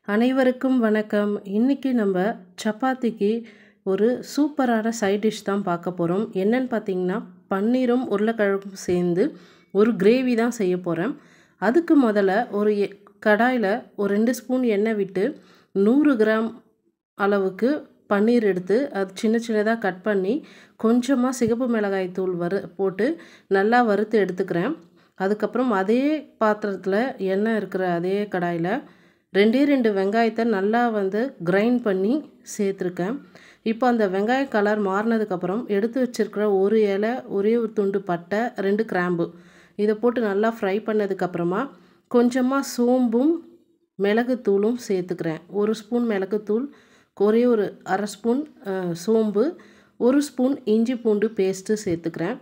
அனைவருக்கும் வணக்கம் இன்றைக்கி நம்ம சப்பாத்திக்கு ஒரு சூப்பரான சைட் டிஷ் தான் பார்க்க போகிறோம் என்னன்னு பார்த்தீங்கன்னா பன்னீரும் உருளைக்கிழங்கும் சேர்ந்து ஒரு கிரேவி தான் செய்ய போகிறேன் அதுக்கு முதல்ல ஒரு எ- கடாயில் ஒரு ரெண்டு ஸ்பூன் எண்ணெய் விட்டு நூறு கிராம் அளவுக்கு பன்னீர் எடுத்து அது சின்ன சின்னதாக கட் பண்ணி கொஞ்சமாக சிகப்பு மிளகாய் தூள் வறு போட்டு நல்லா வறுத்து எடுத்துக்கிறேன் அதுக்கப்புறம் அதே பாத்திரத்தில் எண்ணெய் இருக்கிற அதே கடாயில் ரெண்டே ரெண்டு வெங்காயத்தை நல்லா வந்து கிரைண்ட் பண்ணி சேர்த்துருக்கேன் இப்போ அந்த வெங்காய கலர் மாறினதுக்கப்புறம் எடுத்து வச்சிருக்கிற ஒரு இலை ஒரே ஒரு துண்டு பட்டை ரெண்டு கிராம்பு இதை போட்டு நல்லா ஃப்ரை பண்ணதுக்கப்புறமா கொஞ்சமாக சோம்பும் மிளகுத்தூளும் சேர்த்துக்கிறேன் ஒரு ஸ்பூன் மிளகுத்தூள் ஒரே ஒரு அரை ஸ்பூன் அஹ், சோம்பு ஒரு ஸ்பூன் இஞ்சி பூண்டு பேஸ்ட்டு சேர்த்துக்கிறேன்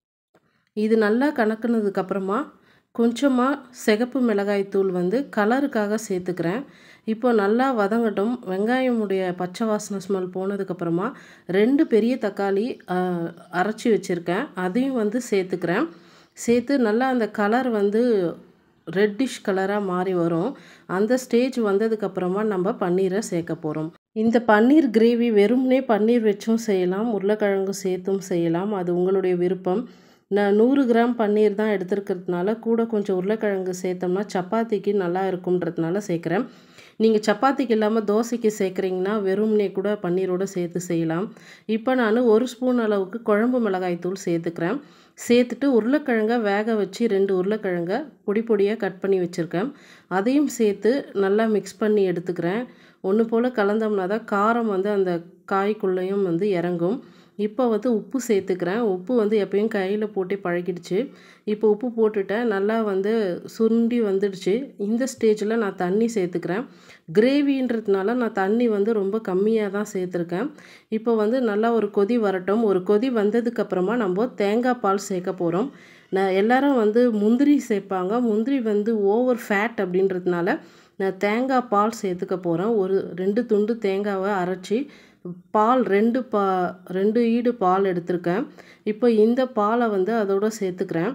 இது நல்லா கணக்குனதுக்கப்புறமா கொஞ்சமாக சிகப்பு மிளகாய் தூள் வந்து கலருக்காக சேர்த்துக்கிறேன் இப்போ நல்லா வதங்கட்டும் வெங்காயமுடைய பச்சை வாசனை ஸ்மெல் போனதுக்கப்புறமா ரெண்டு பெரிய தக்காளி ஆஹ், அரைச்சி வச்சுருக்கேன் அதையும் வந்து சேர்த்துக்கிறேன் சேர்த்து நல்லா அந்த கலர் வந்து ரெட்டிஷ் கலராக மாறி வரும் அந்த ஸ்டேஜ் வந்ததுக்கப்புறமா நம்ம பன்னீரை சேர்க்க போகிறோம் இந்த பன்னீர் கிரேவி வெறுமனே பன்னீர் வச்சும் செய்யலாம் உருளைக்கிழங்கு சேர்த்தும் செய்யலாம் அது உங்களுடைய விருப்பம் நான் நூறு கிராம் பன்னீர் தான் எடுத்துருக்கிறதுனால கூட கொஞ்சம் உருளைக்கிழங்கு சேர்த்தோம்னா சப்பாத்திக்கு நல்லா இருக்கும்ன்றதுனால சேர்க்குறேன் நீங்கள் சப்பாத்திக்கு இல்லாமல் தோசைக்கு சேர்க்குறீங்கன்னா வெறுமனே கூட பன்னீரோடு சேர்த்து செய்யலாம் இப்போ நான் ஒரு ஸ்பூன் அளவுக்கு குழம்பு மிளகாய் தூள் சேர்த்துக்கிறேன் சேர்த்துட்டு உருளைக்கிழங்க வேக வச்சு ரெண்டு உருளைக்கிழங்க பொடி பொடியாக கட் பண்ணி வச்சுருக்கேன் அதையும் சேர்த்து நல்லா மிக்ஸ் பண்ணி எடுத்துக்கிறேன் ஒன்று போல் கலந்தோம்னா தான் காரம் வந்து அந்த காய்க்குள்ளேயும் வந்து இறங்கும் இப்போ வந்து உப்பு சேர்த்துக்கிறேன் உப்பு வந்து எப்பயும் கையில் போட்டு பழகிடுச்சு இப்போ உப்பு போட்டுட்டேன் நல்லா வந்து சுண்டி வந்துடுச்சு இந்த ஸ்டேஜில் நான் தண்ணி சேர்த்துக்கிறேன் கிரேவின்றதுனால நான் தண்ணி வந்து ரொம்ப கம்மியாக தான் சேர்த்துருக்கேன் இப்போ வந்து நல்லா ஒரு கொதி வரட்டும் ஒரு கொதி வந்ததுக்கப்புறமா நம்ம தேங்காய் பால் சேர்க்க போகிறோம் நான் எல்லாரும் வந்து முந்திரி சேர்ப்பாங்க முந்திரி வந்து ஓவர் ஃபேட் அப்படின்றதுனால நான் தேங்காய் பால் சேர்த்துக்க போகிறேன் ஒரு ரெண்டு துண்டு தேங்காவை அரைச்சி பால் ரெண்டு பா ரெண்டு ஈடு பால் எடுத்திருக்கேன் இப்போ இந்த பாலை வந்து அதோட சேர்த்துக்கிறேன்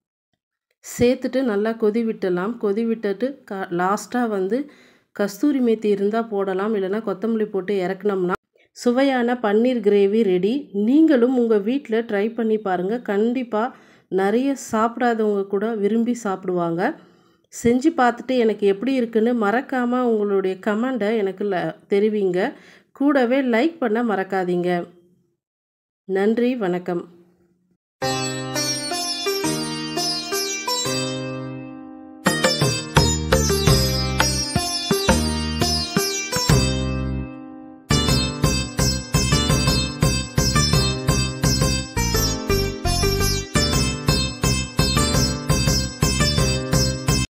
சேர்த்துட்டு நல்லா கொதி விட்டுடலாம் கொதி விட்டுட்டு க லாஸ்ட்டாக வந்து கஸ்தூரி மேத்தி இருந்தால் போடலாம் இல்லைன்னா கொத்தமல்லி போட்டு இறக்குனோம்னா சுவையான பன்னீர் கிரேவி ரெடி நீங்களும் உங்கள் வீட்டில் ட்ரை பண்ணி பாருங்கள் கண்டிப்பாக நிறைய சாப்பிடாதவங்க கூட விரும்பி சாப்பிடுவாங்க செஞ்சு பார்த்துட்டு எனக்கு எப்படி இருக்குன்னு மறக்காமல் உங்களுடைய கமெண்ட்டை எனக்கு ல- தெரிவிங்க கூடவே லைக் பண்ண மறக்காதீங்க நன்றி வணக்கம்